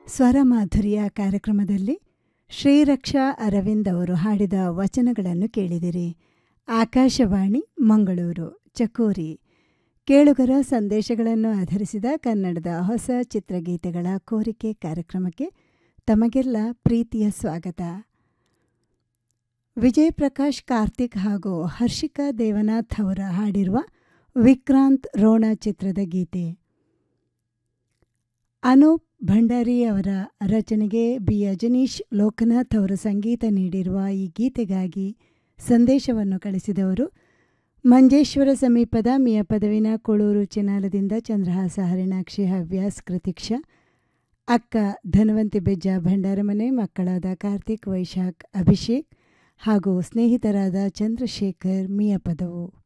ಸ್ವರ ಮಾಧುರ್ಯ ಕಾರ್ಯಕ್ರಮದಲ್ಲಿ ಶ್ರೀರಕ್ಷಾ ಅರವಿಂದ್ ಅವರು ಹಾಡಿದ ವಚನಗಳನ್ನು ಕೇಳಿದಿರಿ ಆಕಾಶವಾಣಿ ಮಂಗಳೂರು ಚಕೋರಿ ಕೇಳುಗರ ಸಂದೇಶಗಳನ್ನು ಆಧರಿಸಿದ ಕನ್ನಡದ ಹೊಸ ಚಿತ್ರಗೀತೆಗಳ ಕೋರಿಕೆ ಕಾರ್ಯಕ್ರಮಕ್ಕೆ ತಮಗೆಲ್ಲ ಪ್ರೀತಿಯ ಸ್ವಾಗತ ವಿಜಯ್ ಪ್ರಕಾಶ್ ಕಾರ್ತಿಕ್ ಹಾಗೂ ಹರ್ಷಿಕಾ ದೇವನಾಥ್ ಅವರ ಹಾಡಿರುವ ವಿಕ್ರಾಂತ್ ರೋಣ ಚಿತ್ರದ ಗೀತೆ ಅನೂಪ್ ಭಂಡಾರಿ ಅವರ ರಚನೆಗೆ ಬಿ ಅಜನೀಶ್ ಲೋಕನಾಥ್ ಅವರು ಸಂಗೀತ ನೀಡಿರುವ ಈ ಗೀತೆಗಾಗಿ ಸಂದೇಶವನ್ನು ಕಳಿಸಿದವರು ಮಂಜೇಶ್ವರ ಸಮೀಪದ ಮಿಯ ಪದವಿನ ಕೊಳೂರು ಚಿನಾಲದಿಂದ ಚಂದ್ರಹಾಸ ಹರಿಣಾಕ್ಷಿ ಹವ್ಯಾಸ್ ಕೃತಿಕ್ಷ ಅಕ್ಕ ಧನವಂತಿ ಬೆಜ್ಜ ಭಂಡಾರಮನೆ ಮಕ್ಕಳಾದ ಕಾರ್ತಿಕ್ ವೈಶಾಖ್ ಅಭಿಷೇಕ್ ಹಾಗೂ ಸ್ನೇಹಿತರಾದ ಚಂದ್ರಶೇಖರ್ ಮಿಯ ಪದವು